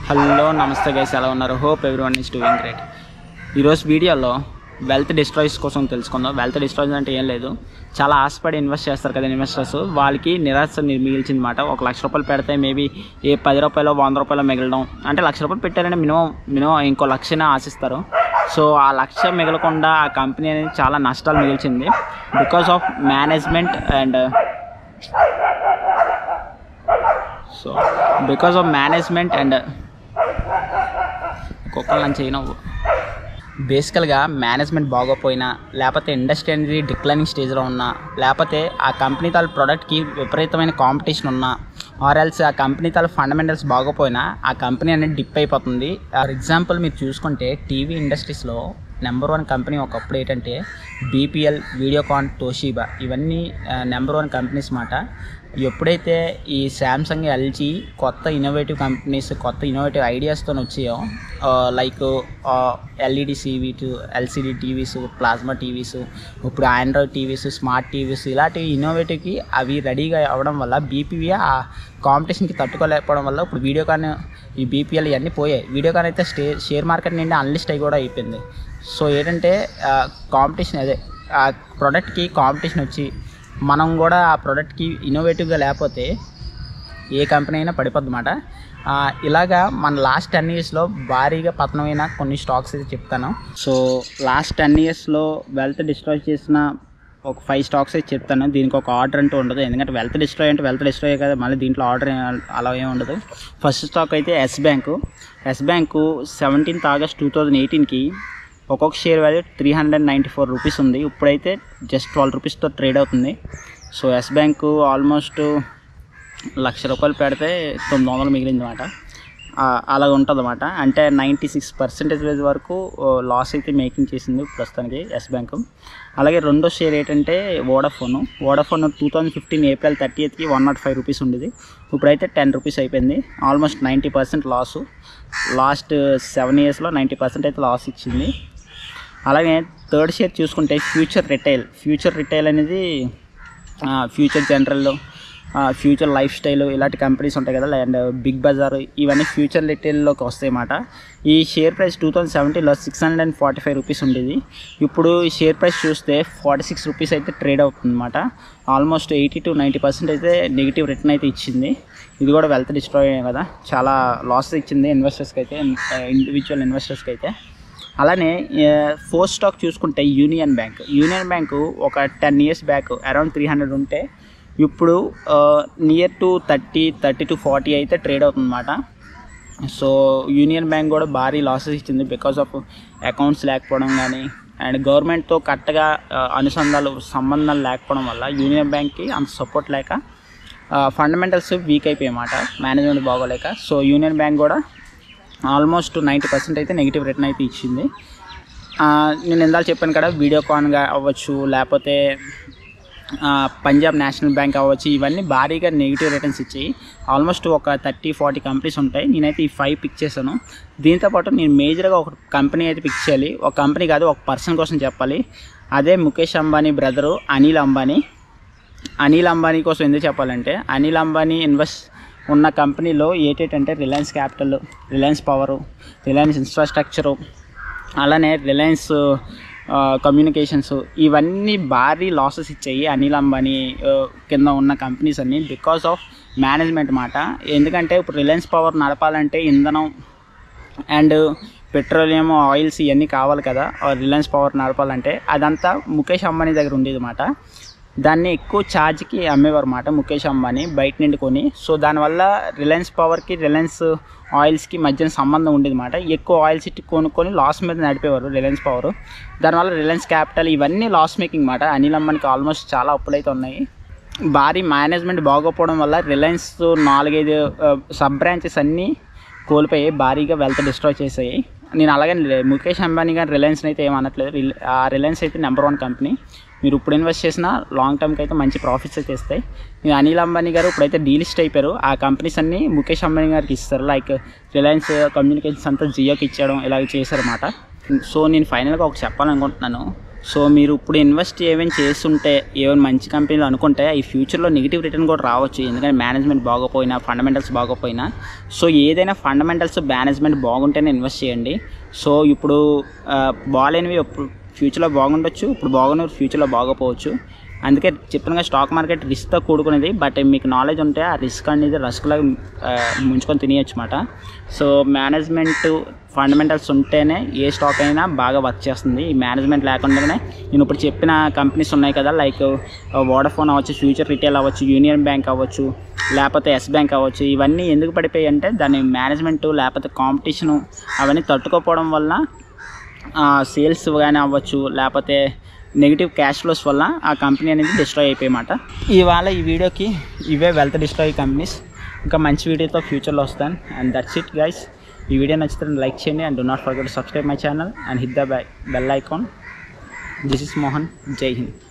hello నమస్తే guys ఎలా ఉన్నారు hope every one is doing great ఈరోజు వీడియోలో వెల్త్ డిస్ట్రాయిస్ కోసం తెలుసుకుందాం వెల్త్ డిస్ట్రాయిస్ అంటే ఏం లేదు చాలా ఆశపడి ఇన్వెస్ట్ చేస్తారు కదా ఇన్వెస్టర్స్ వాళ్ళకి నిరాశ ని- మిగిల్చిందన్నమాట ఒక లక్ష రూపాయలు పెడితే మేబీ ఏ పది రూపాయలు వంద రూపాయలు మిగలడం అంటే లక్ష రూపాయలు పెట్టారంటే మినిమం మినిమం ఇంకో లక్షనే ఆశిస్తారు సో ఆ లక్ష మిగలకుండా ఆ కంపెనీ అనేది చాలా నష్టాలు మిగిల్చింది because of management and so because of management and కుక్కలు నన్ను చేయనవ్వు బేసికల్గా మేనేజ్మెంట్ బాగోపోయినా లేకపోతే ఇండస్ట్రీ అనేది డిక్లైనింగ్ స్టేజ్లో ఉన్నా లేకపోతే ఆ కంపెనీ తాల ప్రోడక్ట్కి విపరీతమైన కాంపిటీషన్ ఉన్నా ఆర్ ఎల్స్ ఆ కంపెనీ తాల ఫండమెంటల్స్ బాగోపోయినా ఆ కంపెనీ అనేది డిప్ అయిపోతుంది ఫర్ ఎగ్జాంపుల్ మీరు చూసుకుంటే టీవీ ఇండస్ట్రీస్లో నెంబర్ వన్ కంపెనీ ఒకప్పుడు ఏంటంటే బీపీఎల్ వీడియోకాన్ తోషిబా ఇవన్నీ నెంబర్ వన్ కంపెనీస్ మాట ఎప్పుడైతే ఈ శాంసంగ్ ఎల్జీ కొత్త ఇన్నోవేటివ్ కంపెనీస్ కొత్త ఇన్నోవేటివ్ ఐడియాస్తో వచ్చాయో like LED TVs LCD TVs plasma TVs ఇప్పుడు ఆండ్రాయిడ్ టీవీస్ స్మార్ట్ టీవీస్ ఇలాంటి ఇన్నోవేటివ్కి అవి రెడీగా అవ్వడం వల్ల బీపీవీ ఆ కాంపిటీషన్కి తట్టుకోలేకపోవడం వల్ల ఇప్పుడు వీడియోకాన్ ఈ బీపీఎల్ ఇవన్నీ పోయాయి వీడియోకాన్ అయితే స్టే షేర్ మార్కెట్ నుండి అన్లిస్ట్ అయి కూడా అయిపోయింది సో ఏంటంటే కాంపిటీషన్ అదే ఆ ప్రోడక్ట్కి కాంపిటీషన్ వచ్చి మనం కూడా ఆ ప్రోడక్ట్కి ఇన్నోవేటివ్గా లేకపోతే ఏ కంపెనీ అయినా పడిపోద్దన్నమాట ఆ, ఇలాగా మన లాస్ట్ టెన్ ఇయర్స్లో భారీగా పతనమైన కొన్ని స్టాక్స్ అయితే చెప్తాను సో లాస్ట్ టెన్ ఇయర్స్లో వెల్త్ డిస్ట్రాయ్ చేసిన ఒక ఫైవ్ స్టాక్స్ అయితే చెప్తాను దీనికి ఒక ఆర్డర్ అంటూ ఉండదు ఎందుకంటే వెల్త్ డిస్ట్రాయ్ అంటే వెల్త్ డిస్ట్రాయ్ కదా మళ్ళీ దీంట్లో ఆర్డర్ అలా ఏమి ఉండదు ఫస్ట్ స్టాక్ అయితే Yes bank Yes bank seventeenth August two thousand ఎయిటీన్కి ఒక్కొక్క share value three hundred ninety four rupees ఉంది ఇప్పుడైతే జస్ట్ ట్వెల్వ్ రూపీస్తో ట్రేడ్ అవుతుంది so Yes bank almost lakh రూపాయలు పెడితే తొమ్మిది వందలు మిగిలింది అనమాట అలాగ ఉంటుంది అనమాట అంటే నైంటీ సిక్స్ పర్సెంటేజ్ వరకు లాస్ అయితే మేకింగ్ చేసింది ప్రస్తుతానికి ఎస్ బ్యాంక్ అలాగే రెండో షేర్ ఏంటంటే Vodafone Vodafone two thousand fifteen April thirty ఎయిత్కి వన్ నాట్ ఫైవ్ రూపీస్ ఉండేది ఇప్పుడైతే టెన్ రూపీస్ అయిపోయింది almost ninety percent loss last seven ఇయర్స్లో నైంటీ పర్సెంట్ అయితే లాస్ ఇచ్చింది అలాగే థర్డ్ షేర్ చూసుకుంటే ఫ్యూచర్ రిటైల్ ఫ్యూచర్ రిటైల్ అనేది Future General Future Lifestyle ఇలాంటి కంపెనీస్ ఉంటాయి కదా అండ్ బిగ్ బజార్ ఇవన్నీ ఫ్యూచర్ రిటైల్లోకి వస్తాయి అన్నమాట ఈ షేర్ ప్రైస్ టూ థౌజండ్ సెవెంటీన్లో six hundred and forty five rupees ఉండేది ఇప్పుడు ఈ షేర్ ప్రైస్ చూస్తే ఫార్టీ సిక్స్ రూపీస్ అయితే ట్రేడ్ అవుతుంది అనమాట almost eighty to ninety percent అయితే నెగిటివ్ రిటర్న్ అయితే ఇచ్చింది ఇది కూడా వెల్త్ డిస్ట్రాయ్ కదా చాలా లాస్ ఇచ్చింది ఇన్వెస్టర్స్కి అయితే ఇండివిజువల్ ఇన్వెస్టర్స్కి అయితే అలానే ఫోర్త్ స్టాక్ చూసుకుంటే యూనియన్ బ్యాంక్ యూనియన్ బ్యాంకు ఒక ten years back around three hundred ఉంటే ఇప్పుడు near to thirty thirty to forty అయితే ట్రేడ్ అవుతుందన్నమాట సో యూనియన్ బ్యాంక్ కూడా భారీ లాసెస్ ఇచ్చింది బికాస్ ఆఫ్ అకౌంట్స్ లేకపోవడం కానీ అండ్ గవర్నమెంట్తో కరెక్ట్గా అనుసంధాలు సంబంధాలు లేకపోవడం వల్ల యూనియన్ బ్యాంక్కి అంత సపోర్ట్ లేక ఫండమెంటల్స్ వీక్ అయిపోయాయన్నమాట మేనేజ్మెంట్ బాగోలేక సో యూనియన్ బ్యాంక్ కూడా ఆల్మోస్ట్ నైంటీ పర్సెంట్ అయితే నెగిటివ్ రిటర్న్ అయితే ఇచ్చింది ఆ, నేను ఇందాక చెప్పాను కదా వీడియోకాన్గా అవ్వచ్చు లేకపోతే ఆ, పంజాబ్ నేషనల్ బ్యాంక్ అవ్వచ్చు ఇవన్నీ భారీగా నెగిటివ్ రిటర్న్స్ ఇచ్చాయి ఆల్మోస్ట్ ఒక థర్టీ ఫార్టీ కంపెనీస్ ఉంటాయి నేనైతే ఈ ఫైవ్ పిక్ చేశాను దీంతోపాటు నేను మేజర్గా ఒక కంపెనీ అయితే పిక్ చేయాలి ఒక కంపెనీ కాదు ఒక పర్సన్ కోసం చెప్పాలి అదే ముఖేష్ అంబానీ బ్రదరు అనిల్ అంబానీ అనిల్ అంబానీ కోసం ఎందుకు చెప్పాలంటే అనిల్ అంబానీ ఇన్వెస్ట్ ఉన్న కంపెనీలో ఏటేటంటే Reliance Capital Reliance Power Reliance Infrastructure అలానే రిలయన్స్ కమ్యూనికేషన్స్ ఇవన్నీ భారీ లాసెస్ ఇచ్చాయి అనిల్ అంబానీ ఆ, కింద ఉన్న కంపెనీస్ అన్నీ బికాస్ ఆఫ్ మేనేజ్మెంట్ మాట ఎందుకంటే ఇప్పుడు రిలయన్స్ పవర్ నడపాలంటే ఇంధనం అండ్ పెట్రోలియం ఆయిల్స్ ఇవన్నీ కావాలి కదా ఆ రిలయన్స్ పవర్ నడపాలంటే అదంతా ముఖేష్ అంబానీ దగ్గర ఉండేది మాట దాన్ని ఎక్కువ ఛార్జ్కి అమ్మేవారు మాట ముఖేష్ అంబానీ బయట నుండి కొని సో దానివల్ల రిలయన్స్ పవర్కి రిలయన్స్ ఆయిల్స్కి మధ్యన సంబంధం ఉండేది మాట ఎక్కువ ఆయిల్స్ ఇట్టి కొనుక్కొని లాస్ మీద నడిపేవారు రిలయన్స్ పవర్ దానివల్ల రిలయన్స్ క్యాపిటల్ ఇవన్నీ లాస్ మేకింగ్ మాట అనిల్ అంబానీకి ఆల్మోస్ట్ చాలా అప్పులైతే ఉన్నాయి భారీ మేనేజ్మెంట్ బాగోపోవడం వల్ల రిలయన్స్ నాలుగైదు సబ్ బ్రాంచెస్ అన్నీ కోల్పోయి భారీగా వెల్త్ డిస్ట్రాయ్ చేసాయి నేను అలాగే ముఖేష్ అంబానీ గారి రిలయన్స్ని అయితే ఏమనట్లేదు రిల- ఆ రిలయన్స్ అయితే నెంబర్ వన్ కంపెనీ మీరు ఇప్పుడు ఇన్వెస్ట్ చేసినా లాంగ్ టర్మ్కి అయితే మంచి ప్రాఫిట్స్ అయితే ఇస్తాయి నేను అనిల్ అంబానీ గారు ఇప్పుడైతే డీలిస్ట్ అయిపోయారు ఆ కంపెనీస్ అన్నీ ముఖేష్ అంబానీ గారికి ఇస్తారు లైక్ రిలయన్స్ కమ్యూనికేషన్స్ అంతా జియోకి ఇచ్చడం ఇలాగ చేశారన్నమాట సో నేను ఫైనల్గా ఒకటి చెప్పాలనుకుంటున్నాను సో మీరు ఇప్పుడు ఇన్వెస్ట్ ఏమైనా చేస్తుంటే ఏమైనా మంచి కంపెనీలు అనుకుంటే ఈ ఫ్యూచర్లో నెగిటివ్ రిటర్న్ కూడా రావచ్చు ఎందుకంటే మేనేజ్మెంట్ బాగోపోయినా ఫండమెంటల్స్ బాగోపోయినా సో ఏదైనా ఫండమెంటల్స్ మేనేజ్మెంట్ బాగుంటేనే ఇన్వెస్ట్ చేయండి సో ఇప్పుడు ఆ, బాగాలేనివి ఇప్పుడు ఫ్యూచర్లో బాగుండొచ్చు ఇప్పుడు బాగున్నవి ఫ్యూచర్లో బాగోపోవచ్చు అందుకే చెప్తున్నా స్టాక్ మార్కెట్ రిస్క్తో కూడుకునేది బట్ మీకు నాలెడ్జ్ ఉంటే ఆ రిస్క్ అనేది రస్క్లా ముంచుకొని తినేయచ్చు అనమాట సో మేనేజ్మెంట్ ఫండమెంటల్స్ ఉంటేనే ఏ స్టాక్ అయినా బాగా వర్క్ చేస్తుంది ఈ మేనేజ్మెంట్ లేకుండానే నేను ఇప్పుడు చెప్పిన కంపెనీస్ ఉన్నాయి కదా లైక్ వోడాఫోన్ అవ్వచ్చు ఫ్యూచర్ రిటైల్ అవ్వచ్చు యూనియన్ బ్యాంక్ అవ్వచ్చు లేకపోతే ఎస్ బ్యాంక్ అవ్వచ్చు ఇవన్నీ ఎందుకు పడిపోయాయి అంటే దాని మేనేజ్మెంట్ లేకపోతే కాంపిటీషను అవన్నీ తట్టుకోపోవడం వల్ల సేల్స్ కానీ అవ్వచ్చు లేకపోతే నెగిటివ్ క్యాష్ ఫ్లోస్ వల్ల ఆ కంపెనీ అనేది డిస్ట్రాయ్ అయిపోయమాట ఇవాళ ఈ వీడియోకి ఇవే వెల్త్ డిస్ట్రాయ్ కంపెనీస్ ఇంకా మంచి వీడియోతో ఫ్యూచర్లో వస్తాను అండ్ దట్స్ ఇట్ గైస్ ఈ వీడియో నచ్చితే లైక్ చేయండి and do not forget subscribe my channel and hit the bell icon this is Mohan Jai Hind